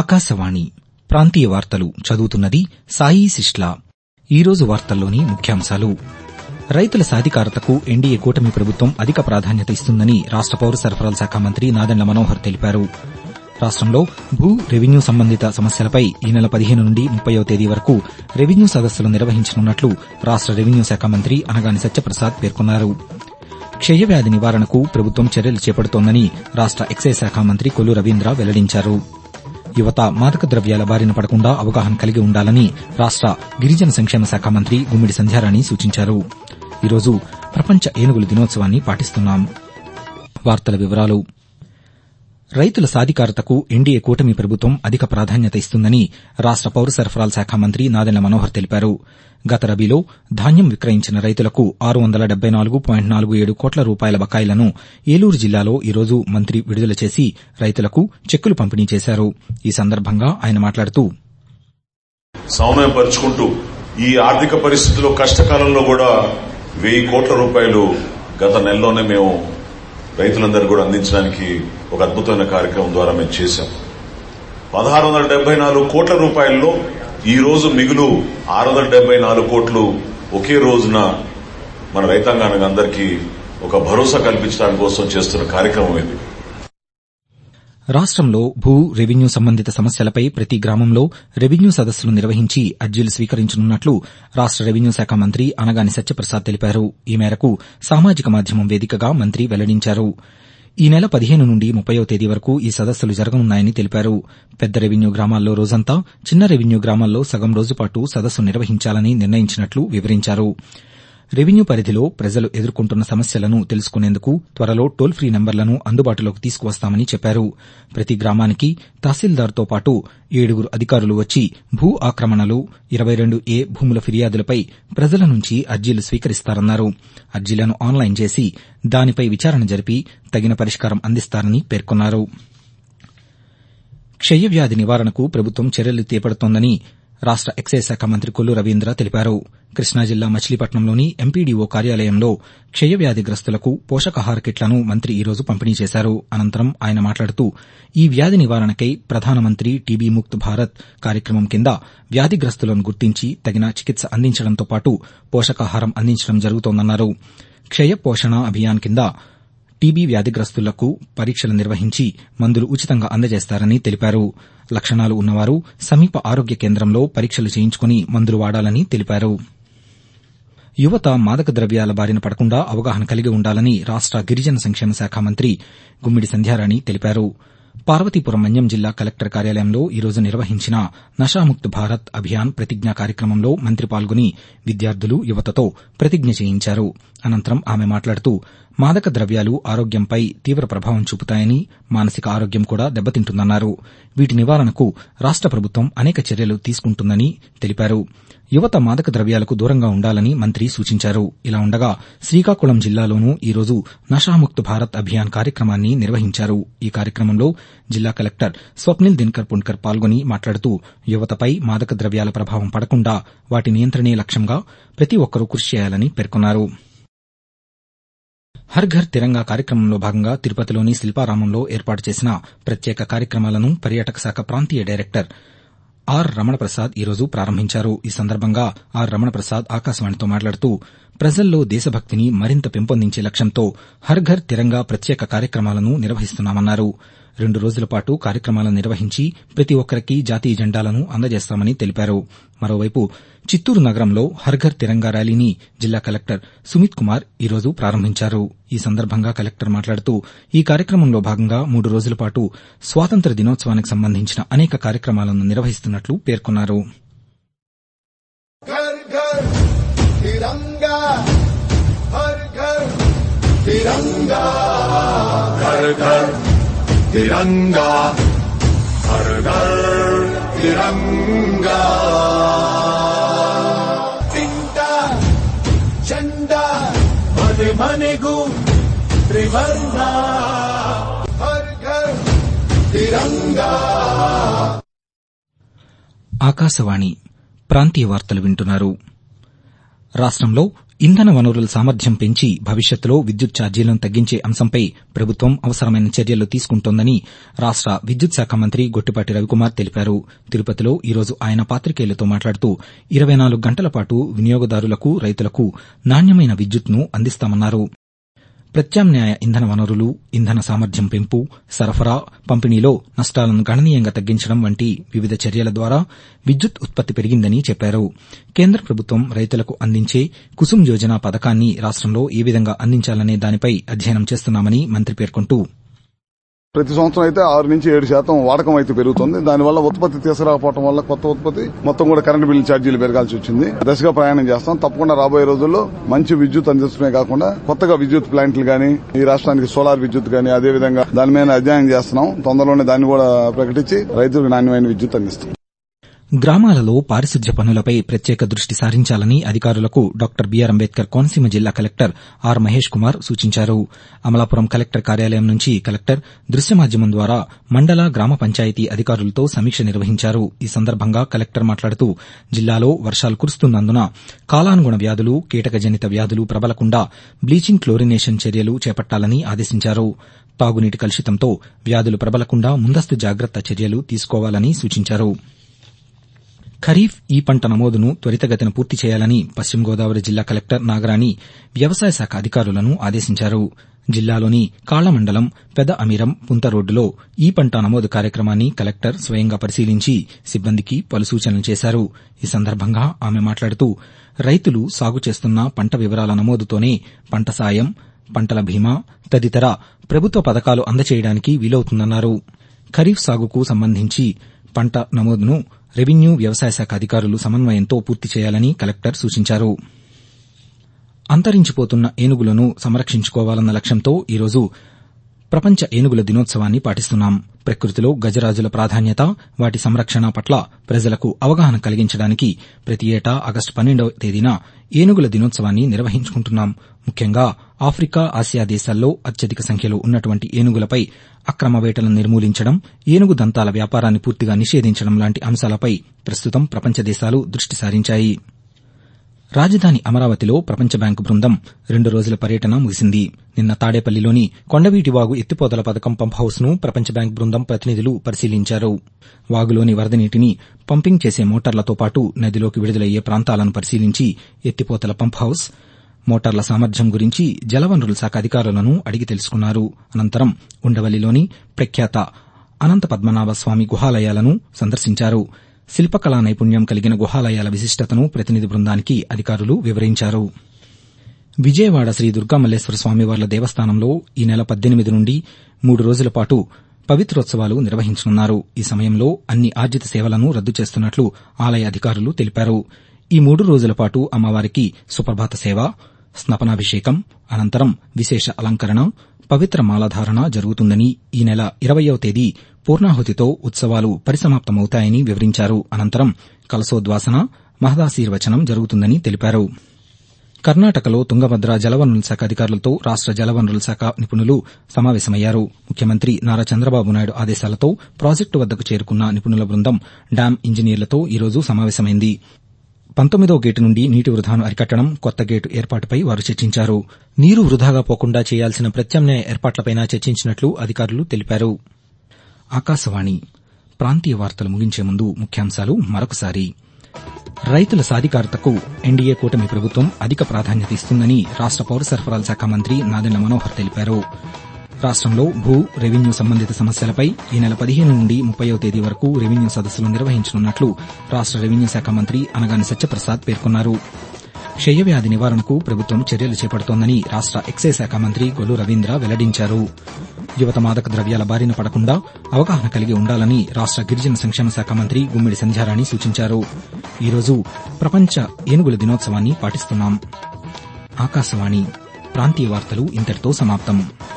ఆకాశవాణి ప్రాంతీయ వార్తలు చదువుతున్నది సాయి సిస్లా ఈరోజు వార్తల్లోని ముఖ్యాంశాలు రైతుల సాధికారతకు ఎన్డీఏ కూటమి ప్రభుత్వం అధిక ప్రాధాన్యత ఇస్తుందని రాష్ట పౌర సరఫరాల శాఖ మంత్రి నాదెండ్ల మనోహర్ తెలిపారు రాష్టంలో భూ రెవెన్యూ సంబంధిత సమస్యలపై ఈ నెల పదిహేను నుండి ముప్పయో తేదీ వరకు రెవెన్యూ సదస్సులు నిర్వహించనున్నట్లు రాష్ట రెవెన్యూ శాఖ మంత్రి అనగాని సత్యప్రసాద్ పేర్కొన్నారు క్షయవ్యాధి నివారణకు ప్రభుత్వం చర్యలు చేపడుతోందని రాష్ట ఎక్సైజ్ శాఖ మంత్రి కొల్లు రవీంద్ర వెల్లడించారు యువత మాదక ద్రవ్యాల బారిన పడకుండా అవగాహన కలిగి ఉండాలని రాష్ట గిరిజన సంక్షేమ శాఖ మంత్రి గుమ్మిడి సంధ్యారాణి సూచించారు ఈరోజు ప్రపంచ ఏనుగుల దినోత్సవాన్ని పాటిస్తున్నాం వార్తల వివరాలు రైతుల సాధికారతకు ఎన్డీఏ కూటమి ప్రభుత్వం అధిక ప్రాధాన్యత ఇస్తుందని రాష్ట పౌర సరఫరాల శాఖ మంత్రి నాదెండ్ల మనోహర్ తెలిపారు గత రబీలో ధాన్యం విక్రయించిన రైతులకు ఆరు వందల డెబ్బై నాలుగు పాయింట్ నాలుగు ఏడు కోట్ల రూపాయల బకాయిలను ఏలూరు జిల్లాలో ఈరోజు మంత్రి విడుదల చేసి రైతులకు చెక్కులు పంపిణీ చేశారు ఈ సందర్భంగా ఆయన మాట్లాడుతూ సమన్వయపరుచుకుంటూ ఈ ఆర్థిక పరిస్థితుల్లో కష్టకాలంలో కూడా వెయ్యి కోట్ల రూపాయలు గత నెలలోనే మేము రైతులందరూ కూడా అందించడానికి ఒక అద్భుతమైన కార్యక్రమం ద్వారా మేము చేశాం పదహారు వందల డెబ్బై నాలుగు కోట్ల రూపాయల్లో ఈ రోజు మిగులు ఆరు వందల డెబ్బై నాలుగు కోట్లు ఒకే రోజున మన రైతాంగానికి అందరికీ ఒక భరోసా కల్పించడానికి కోసం చేస్తున్న కార్యక్రమం ఇది రాష్టంలో భూ రెవెన్యూ సంబంధిత సమస్యలపై ప్రతి గ్రామంలో రెవెన్యూ సదస్సులు నిర్వహించి అర్జీలు స్వీకరించనున్నట్లు రాష్ట రెవెన్యూ శాఖ మంత్రి అనగాని సత్యప్రసాద్ తెలిపారు ఈ మేరకు సామాజిక మాధ్యమం వేదికగా మంత్రి వెల్లడించారు ఈ నెల పదిహేను నుండి ముప్పయో తేదీ వరకు ఈ సదస్సులు జరగనున్నాయని తెలిపారు పెద్ద రెవెన్యూ గ్రామాల్లో రోజంతా చిన్న రెవెన్యూ గ్రామాల్లో సగం రోజు పాటు సదస్సు నిర్వహించాలని నిర్ణయించినట్లు వివరించారు రెవెన్యూ పరిధిలో ప్రజలు ఎదుర్కొంటున్న సమస్యలను తెలుసుకునేందుకు త్వరలో టోల్ ఫ్రీ నెంబర్లను అందుబాటులోకి తీసుకువస్తామని చెప్పారు ప్రతి గ్రామానికి తహసీల్దార్తో పాటు ఏడుగురు అధికారులు వచ్చి భూ ఆక్రమణలు ఇరవై రెండు ఏ భూముల ఫిర్యాదులపై ప్రజల నుంచి అర్జీలు స్వీకరిస్తారన్నారు అర్జీలను ఆన్లైన్ చేసి దానిపై విచారణ జరిపి తగిన పరిష్కారం అందిస్తారని పేర్కొన్నారు క్షయవ్యాధి నివారణకు ప్రభుత్వం చర్యలు చేపడుతోందని రాష్ట ఎక్సైజ్ శాఖ మంత్రి కొల్లు రవీంద్ర తెలిపారు కృష్ణా జిల్లా మచిలీపట్నంలోని ఎంపీడీఓ కార్యాలయంలో క్షయవ్యాధిగ్రస్తులకు పోషకాహార కిట్లను మంత్రి ఈరోజు పంపిణీ చేశారు అనంతరం ఆయన మాట్లాడుతూ ఈ వ్యాధి నివారణకై ప్రధానమంత్రి టీబీ ముక్త్ భారత్ కార్యక్రమం కింద వ్యాధిగ్రస్తులను గుర్తించి తగిన చికిత్స అందించడంతో పాటు పోషకాహారం అందించడం జరుగుతోందన్నారు క్షయ పోషణ అభియాన్ కింద టీబీ వ్యాధిగ్రస్తులకు పరీక్షలు నిర్వహించి మందులు ఉచితంగా అందజేస్తారని తెలిపారు లక్షణాలు ఉన్నవారు సమీప ఆరోగ్య కేంద్రంలో పరీక్షలు చేయించుకుని మందులు వాడాలని తెలిపారు యువత మాదక ద్రవ్యాల బారిన పడకుండా అవగాహన కలిగి ఉండాలని రాష్ట గిరిజన సంక్షేమ శాఖ మంత్రి గుమ్మిడి సంధ్యారాణి తెలిపారు పార్వతీపురం మన్యం జిల్లా కలెక్టర్ కార్యాలయంలో ఈరోజు నిర్వహించిన నషాముక్త్ భారత్ అభియాన్ ప్రతిజ్ఞా కార్యక్రమంలో మంత్రి పాల్గొని విద్యార్థులు యువతతో ప్రతిజ్ఞ చేయించారు అనంతరం ఆమె మాట్లాడుతూ మాదక ద్రవ్యాలు ఆరోగ్యంపై తీవ్ర ప్రభావం చూపుతాయని మానసిక ఆరోగ్యం కూడా దెబ్బతింటుందన్నారు వీటి నివారణకు రాష్ట ప్రభుత్వం అనేక చర్యలు తీసుకుంటుందని తెలిపారు యువత మాదక ద్రవ్యాలకు దూరంగా ఉండాలని మంత్రి సూచించారు ఇలా ఉండగా శ్రీకాకుళం జిల్లాలోనూ ఈరోజు నషాముక్త్ భారత్ అభియాన్ కార్యక్రమాన్ని నిర్వహించారు ఈ కార్యక్రమంలో జిల్లా కలెక్టర్ స్వప్నిల్ దినకర్ పుణ్కర్ పాల్గొని మాట్లాడుతూ యువతపై మాదక ద్రవ్యాల ప్రభావం పడకుండా వాటి నియంత్రణే లక్ష్యంగా ప్రతి ఒక్కరూ కృషి చేయాలని పేర్కొన్నారు హర్ ఘర్ తిరంగా కార్యక్రమంలో భాగంగా తిరుపతిలోని శిల్పారామంలో ఏర్పాటు చేసిన ప్రత్యేక కార్యక్రమాలను పర్యాటక శాఖ ప్రాంతీయ డైరెక్టర్ ఆర్ రమణప్రసాద్ ఈరోజు ప్రారంభించారు ఈ సందర్భంగా ఆర్ రమణప్రసాద్ ఆకాశవాణితో మాట్లాడుతూ ప్రజల్లో దేశభక్తిని మరింత పెంపొందించే లక్ష్యంతో హర్ ఘర్ తిరంగా ప్రత్యేక కార్యక్రమాలను నిర్వహిస్తున్నామన్నారు రెండు రోజుల పాటు కార్యక్రమాలను నిర్వహించి ప్రతి ఒక్కరికి జాతీయ జెండాలను అందజేస్తామని తెలిపారు మరోవైపు చిత్తూరు నగరంలో హర్ఘర్ తిరంగా ర్యాలీని జిల్లా కలెక్టర్ సుమిత్ కుమార్ ఈరోజు ప్రారంభించారు ఈ సందర్భంగా కలెక్టర్ మాట్లాడుతూ ఈ కార్యక్రమంలో భాగంగా మూడు రోజుల పాటు స్వాతంత్ర దినోత్సవానికి సంబంధించిన అనేక కార్యక్రమాలను నిర్వహిస్తున్నట్లు పేర్కొన్నారు घर घर तिरंगा हर घर तिरंगा घर घर तिरंगा हर घर तिरंगा चिंता झंडा मने मनेगू त्रिवर्ణ हर घर तिरंगा ఆకాశవాణి ప్రాంతీయ వార్తలు వింటున్నారు రాష్టంలో ఇంధన వనరుల సామర్థ్యం పెంచి భవిష్యత్తులో విద్యుత్ ఛార్జీలను తగ్గించే అంశంపై ప్రభుత్వం అవసరమైన చర్యలు తీసుకుంటోందని రాష్ట విద్యుత్ శాఖ మంత్రి గొట్టిపాటి రవికుమార్ తెలిపారు తిరుపతిలో ఈరోజు ఆయన పాతికేయులతో మాట్లాడుతూ ఇరవై నాలుగు గంటల పాటు వినియోగదారులకు రైతులకు నాణ్యమైన విద్యుత్ను అందిస్తామన్నారు ప్రత్యామ్నాయ ఇంధన వనరులు ఇంధన సామర్థ్యం పెంపు సరఫరా పంపిణీలో నష్టాలను గణనీయంగా తగ్గించడం వంటి వివిధ చర్యల ద్వారా విద్యుత్ ఉత్పత్తి పెరిగిందని చెప్పారు కేంద్ర ప్రభుత్వం రైతులకు అందించే కుసుమ్ యోజన పథకాన్ని రాష్టంలో ఏ విధంగా అందించాలనే దానిపై అధ్యయనం చేస్తున్నామని మంత్రి పేర్కొంటూ ప్రతి సంవత్సరం అయితే ఆరు నుంచి ఏడు శాతం వాడకం అయితే పెరుగుతుంది దానివల్ల ఉత్పత్తి తీసుకురాకపోవడం వల్ల కొత్త ఉత్పత్తి మొత్తం కూడా కరెంటు బిల్లు ఛార్జీలు పెరగాల్సి వచ్చింది దశగా ప్రయాణం చేస్తాం తప్పకుండా రాబోయే రోజుల్లో మంచి విద్యుత్ అందించడమే కాకుండా కొత్తగా విద్యుత్ ప్లాంట్లు గానీ ఈ రాష్ట్రానికి సోలార్ విద్యుత్ గానీ అదే విధంగా దాని మీద అధ్యయనం చేస్తున్నాం తొందరలోనే దాన్ని కూడా ప్రకటించి రైతులకు నాణ్యమైన విద్యుత్ అందిస్తాం గ్రామాలలో పారిశుద్ధ్య పనులపై ప్రత్యేక దృష్టి సారించాలని అధికారులకు డాక్టర్ బీఆర్ అంబేద్కర్ కోనసీమ జిల్లా కలెక్టర్ ఆర్ మహేష్ కుమార్ సూచించారు అమలాపురం కలెక్టర్ కార్యాలయం నుంచి కలెక్టర్ దృశ్య మాధ్యమం ద్వారా మండల గ్రామ పంచాయతీ అధికారులతో సమీక్ష నిర్వహించారు ఈ సందర్భంగా కలెక్టర్ మాట్లాడుతూ జిల్లాలో వర్షాలు కురుస్తున్నందున కాలానుగుణ వ్యాధులు కీటకజనిత వ్యాధులు ప్రబలకుండా బ్లీచింగ్ క్లోరినేషన్ చర్యలు చేపట్టాలని ఆదేశించారు తాగునీటి కలుషితంతో వ్యాధులు ప్రబలకుండా ముందస్తు జాగ్రత్త చర్యలు తీసుకోవాలని సూచించారు ఖరీఫ్ ఈ పంట నమోదును త్వరితగతిన పూర్తి చేయాలని పశ్చిమ గోదావరి జిల్లా కలెక్టర్ నాగరాణి వ్యవసాయ శాఖ అధికారులను ఆదేశించారు జిల్లాలోని కాళ్ల మండలం పెద అమీరం పుంత రోడ్డులో ఈ పంట నమోదు కార్యక్రమాన్ని కలెక్టర్ స్వయంగా పరిశీలించి సిబ్బందికి పలు సూచనలు చేశారు ఈ సందర్భంగా ఆమె మాట్లాడుతూ రైతులు సాగు చేస్తున్న పంట వివరాల నమోదుతోనే పంట సాయం పంటల బీమా తదితర ప్రభుత్వ పథకాలు అందచేయడానికి వీలవుతుందన్నారు ఖరీఫ్ సాగుకు సంబంధించి పంట నమోదును రెవెన్యూ వ్యవసాయ శాఖ అధికారులు సమన్వయంతో పూర్తి చేయాలని కలెక్టర్ సూచించారు అంతరించిపోతున్న ఏనుగులను సంరక్షించుకోవాలన్న లక్ష్యంతో ఈరోజు ప్రపంచ ఏనుగుల దినోత్సవాన్ని పాటిస్తున్నాం ప్రకృతిలో గజరాజుల ప్రాధాన్యత వాటి సంరక్షణ పట్ల ప్రజలకు అవగాహన కలిగించడానికి ప్రతి ఏటా ఆగస్టు పన్నెండవ తేదీన ఏనుగుల దినోత్సవాన్ని నిర్వహించుకుంటున్నాం ముఖ్యంగా ఆఫ్రికా ఆసియా దేశాల్లో అత్యధిక సంఖ్యలో ఉన్నటువంటి ఏనుగులపై అక్రమ వేటలను నిర్మూలించడం ఏనుగు దంతాల వ్యాపారాన్ని పూర్తిగా నిషేధించడం లాంటి అంశాలపై ప్రస్తుతం ప్రపంచ దేశాలు దృష్టి సారించాయి రాజధాని అమరావతిలో ప్రపంచ బ్యాంకు బృందం రెండు రోజుల పర్యటన ముగిసింది నిన్న తాడేపల్లిలోని కొండవీటి వాగు ఎత్తిపోతల పథకం పంప్ హౌస్ ను ప్రపంచ బ్యాంక్ బృందం ప్రతినిధులు పరిశీలించారు వాగులోని వరద నీటిని పంపింగ్ చేసే మోటార్లతో పాటు నదిలోకి విడుదలయ్యే ప్రాంతాలను పరిశీలించి ఎత్తిపోతల పంప్ హౌస్ మోటార్ల సామర్థ్యం గురించి జలవనరుల శాఖ అధికారులను అడిగి తెలుసుకున్నారు అనంతరం ఉండవల్లిలోని ప్రఖ్యాత అనంత పద్మనాభ స్వామి గుహాలయాలను సందర్శించారు శిల్పకళా నైపుణ్యం కలిగిన గుహాలయాల విశిష్టతను ప్రతినిధి బృందానికి అధికారులు వివరించారు విజయవాడ శ్రీ దుర్గామల్లేశ్వర స్వామివార్ల దేవస్థానంలో ఈ నెల పద్దెనిమిది నుండి మూడు రోజుల పాటు పవిత్రోత్సవాలు నిర్వహించనున్నారు ఈ సమయంలో అన్ని ఆర్జిత సేవలను రద్దు చేస్తున్నట్లు ఆలయ అధికారులు తెలిపారు ఈ మూడు రోజుల పాటు అమ్మవారికి సుప్రభాత సేవ స్నపనాభిషేకం అనంతరం విశేష అలంకరణ పవిత్ర మాలధారణ జరుగుతుందని ఈ నెల ఇరవయవ తేదీ పూర్ణాహుతితో ఉత్సవాలు పరిసమాప్తమవుతాయని వివరించారు అనంతరం కలశోద్వాసన మహదాశీర్వచనం జరుగుతుందని తెలిపారు కర్ణాటకలో తుంగభద్ర జలవనరుల శాఖ అధికారులతో రాష్ట జలవనరుల శాఖ నిపుణులు సమావేశమయ్యారు ముఖ్యమంత్రి నారా చంద్రబాబు నాయుడు ఆదేశాలతో ప్రాజెక్టు వద్దకు చేరుకున్న నిపుణుల బృందం డ్యాం ఇంజనీర్లతో ఈరోజు సమావేశమైంది పంతొమ్మిదో గేటు నుండి నీటి వృధాను అరికట్టడం కొత్త గేటు ఏర్పాటుపై వారు చర్చించారు నీరు వృధాగా పోకుండా చేయాల్సిన ప్రత్యామ్నాయ ఏర్పాట్లపై చర్చించినట్లు అధికారులు తెలిపారు ఆకాశవాణి ప్రాంతీయ వార్తలు ముగించే ముందు ముఖ్యాంశాలు మరొకసారి రైతుల సాధికారతకు ఎన్డీఏ కూటమి ప్రభుత్వం అధిక ప్రాధాన్యత ఇస్తుందని రాష్ట పౌర సరఫరాల శాఖ మంత్రి నాదెండ్ల మనోహర్ తెలిపారు రాష్టంలో భూ రెవెన్యూ సంబంధిత సమస్యలపై ఈ నెల పదిహేను నుండి ముప్పయో తేదీ వరకు రెవెన్యూ సదస్సులు నిర్వహించనున్నట్లు రాష్ట రెవెన్యూ శాఖ మంత్రి అనగాని సత్యప్రసాద్ పేర్కొన్నారు క్షయవ్యాధి నివారణకు ప్రభుత్వం చర్యలు చేపడుతోందని రాష్ట ఎక్సైజ్ శాఖ మంత్రి కొల్లు రవీంద్ర వెల్లడించారు యువత మాదక ద్రవ్యాల బారిన పడకుండా అవగాహన కలిగి ఉండాలని రాష్ట గిరిజన సంక్షేమ శాఖ మంత్రి గుమ్మిడి సంధ్యారాణి సూచించారు ఈరోజు ప్రపంచ ఏనుగుల దినోత్సవాన్ని పాటిస్తున్నాం ఆకాశవాణి ప్రాంతీయ వార్తలు ఇంతటితో సమాప్తం